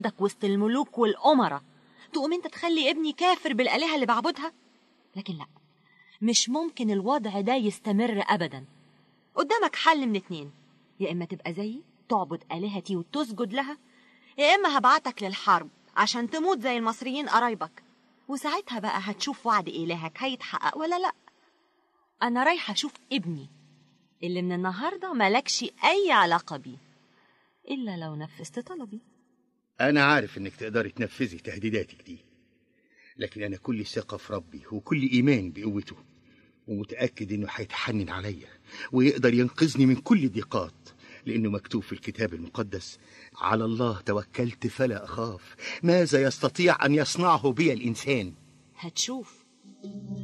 عندك وسط الملوك والأمراء تقوم انت تخلي ابني كافر بالآلهة اللي بعبدها لكن لا مش ممكن الوضع ده يستمر أبدا قدامك حل من اتنين يا إما تبقى زيي تعبد آلهتي وتسجد لها يا إما هبعتك للحرب عشان تموت زي المصريين قرايبك وساعتها بقى هتشوف وعد إلهك هيتحقق ولا لأ أنا رايحة أشوف ابني اللي من النهاردة ملكش أي علاقة بيه إلا لو نفذت طلبي أنا عارف إنك تقدري تنفذي تهديداتك دي لكن أنا كل ثقة في ربي وكل إيمان بقوته ومتأكد إنه هيتحنن عليا ويقدر ينقذني من كل ضيقات لأنه مكتوب في الكتاب المقدس على الله توكلت فلا أخاف ماذا يستطيع أن يصنعه بي الإنسان هتشوف